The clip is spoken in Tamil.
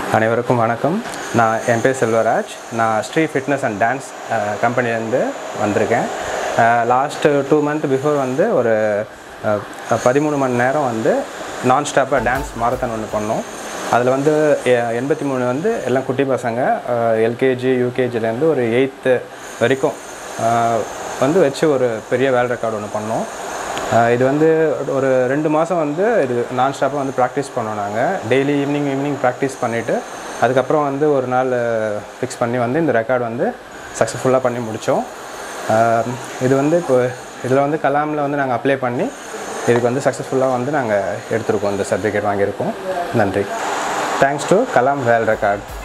அனைவருக்கும் வணக்கம் நான் என் பேர் செல்வராஜ் நான் ஸ்ரீ ஃபிட்னஸ் அண்ட் டான்ஸ் கம்பெனிலேருந்து வந்திருக்கேன் லாஸ்ட்டு டூ மந்த் பிஃபோர் வந்து ஒரு அஹ், பதிமூணு மணி நேரம் வந்து நான் ஸ்டாப்பாக டான்ஸ் மாரத்தான் ஒன்று பண்ணோம் அதில் வந்து எ- எண்பத்தி மூணு வந்து எல்லாம் குட்டி பசங்க எல்கேஜி யூகேஜிலேருந்து ஒரு எயித்து வரைக்கும் அஹ், வந்து வச்சு ஒரு பெரிய வேர்ல்ட் ரெக்கார்டு ஒன்று பண்ணோம் ஆஹ் இது வந்து ஒரு ரெண்டு மாதம் வந்து இது நான் ஸ்டாப்பாக வந்து ப்ராக்டிஸ் பண்ணோம் நாங்கள் டெய்லி ஈவினிங் ஈவினிங் ப்ராக்டிஸ் பண்ணிவிட்டு அதுக்கப்புறம் வந்து ஒரு நாள் ஃபிக்ஸ் பண்ணி வந்து இந்த ரெக்கார்டு வந்து சக்ஸஸ்ஃபுல்லாக பண்ணி முடித்தோம் இது வந்து இப்போ இதில் வந்து கலாமில் வந்து நாங்கள் அப்ளை பண்ணி இதுக்கு வந்து சக்ஸஸ்ஃபுல்லாக வந்து நாங்கள் எடுத்திருக்கோம் இந்த சர்டிஃபிகேட் வாங்கியிருக்கோம் நன்றி thanks to Kalam world record